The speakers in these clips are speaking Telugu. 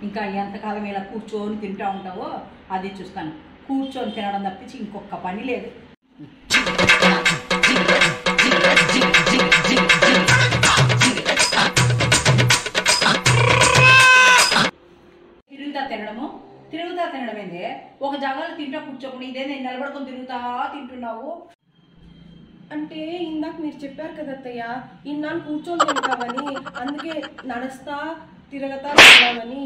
ఇంకా ఎంతకాలం ఇలా కూర్చొని తింటూ ఉంటావో అది చూస్తాను కూర్చొని తినడం తప్పించి ఇంకొక పని లేదు తిరుగుతా తినడము తిరుగుతా తినడం ఏంది ఒక జాగాలో తింటా కూర్చోకుండా ఇదే నేను నిలబడుకొని తిరుగుతా తింటున్నావు అంటే ఇందాక మీరు చెప్పారు కదా అత్తయ్య ఇన్నాళ్ళు కూర్చొని తింటామని అందుకే నడుస్తా తిరగతా తింటామని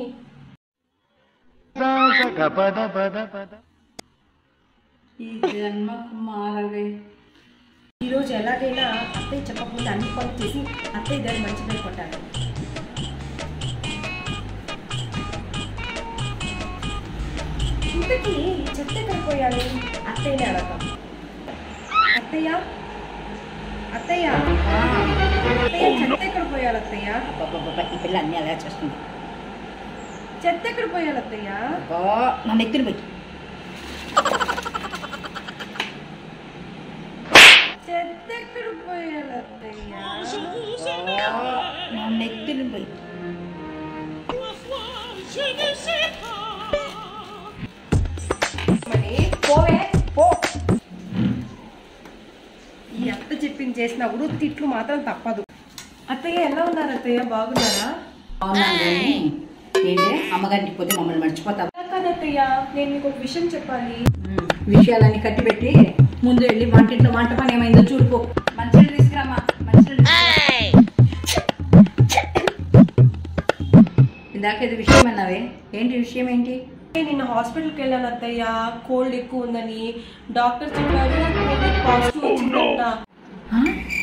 ఈ జన్మకు మాలవే ఈరోజు ఎలాగైనా అత్తయ్య చెప్పకుండా అన్ని పనులు చేసి అత్తయ్య దాన్ని మంచి పేరు కొట్టాను ఇంతకీ ఈ చెత్త ఎక్కడికి పోయాలి అత్తయ్యనే అడగం అత్తయ్య అత్తయ్య అత్తయ్య చెత్త ఎక్కడ పోయాలి అత్తయ్య అబ్బబ్బబ్బబ్బ, ఈ పిల్ల అన్నీ అలా చేస్తుంది చెత్త ఎక్కడ పోయాలి అత్తయ్య అబ్బా, నన్ను ఎత్తుని పోయి చెత్త ఎక్కడ పోయాలి అత్తయ్య నన్ను ఎత్తుని పోయి మరి పోవే పో ఈ అత్త చెప్పింది చేసినప్పుడు తిట్లు మాత్రం తప్పదు అత్తయ్య ఎలా ఉన్నారు అత్తయ్య బాగున్నారా అవునాను కానీ ఏంటి అమ్మగారింటికి పోతే మమ్మల్ని మర్చిపోతావు అలా కాదు అత్తయ్య నేను మీకు ఒక విషయం చెప్పాలి ఉమ్, విషయాలన్నీ కట్టిపెట్టి ముందు వెళ్ళి వంటింట్లో వంట పని ఏమైందో చూడుకో మంచిగా తీసుకురామా మంచిగా ఇందాక ఇది విషయం అన్నావే ఏంటి విషయం ఏంటి నేను నిన్న హాస్పిటల్కి వెళ్ళాను అత్తయ్య కోల్డ్ ఎక్కువ ఉందని డాక్టర్ చెప్పారు కోవిడ్ పాజిటివ్ వచ్చిందంట ఆ?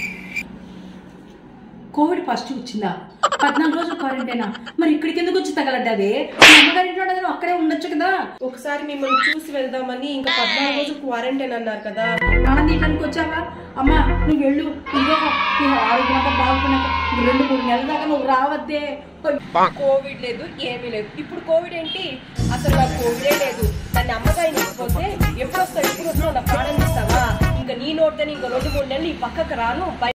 కోవిడ్ పాజిటివ్ వచ్చిందా పద్నాలుగు రోజులు క్వారంటైనా మరి ఇక్కడికి ఎందుకు వచ్చి తగలడ్డావే మీ అమ్మగారింట్లో ఉండదు నువ్వు అక్కడే ఉండొచ్చు కదా ఒకసారి మిమ్మల్ని చూసి వెళ్దామని ఇంకా పద్నాలుగు రోజులు క్వారంటైన్ అన్నారు కదా ఆనందించడానికి వచ్చావా అమ్మా నువ్వు వెళ్ళు ఇదో నువ్వు ఆరోగ్యంగా బాగున్నాక ఇంక రెండు మూడు నెలల దాకా నువ్వు రావద్దే కోవిడ్ లేదు ఏమీ లేదు ఇప్పుడు కోవిడ్ ఏంటి అసలు నాకు కోవిడే లేదు దాన్ని అమ్మగారిని పోతే ఎప్పుడు వస్తావు ఎప్పుడు వస్తావు నా ప్రాణం ఇస్తావా ఇంకా నీ నోటితో ఇంకా రెండు మూడు నెలలు ఈ పక్కకు రాను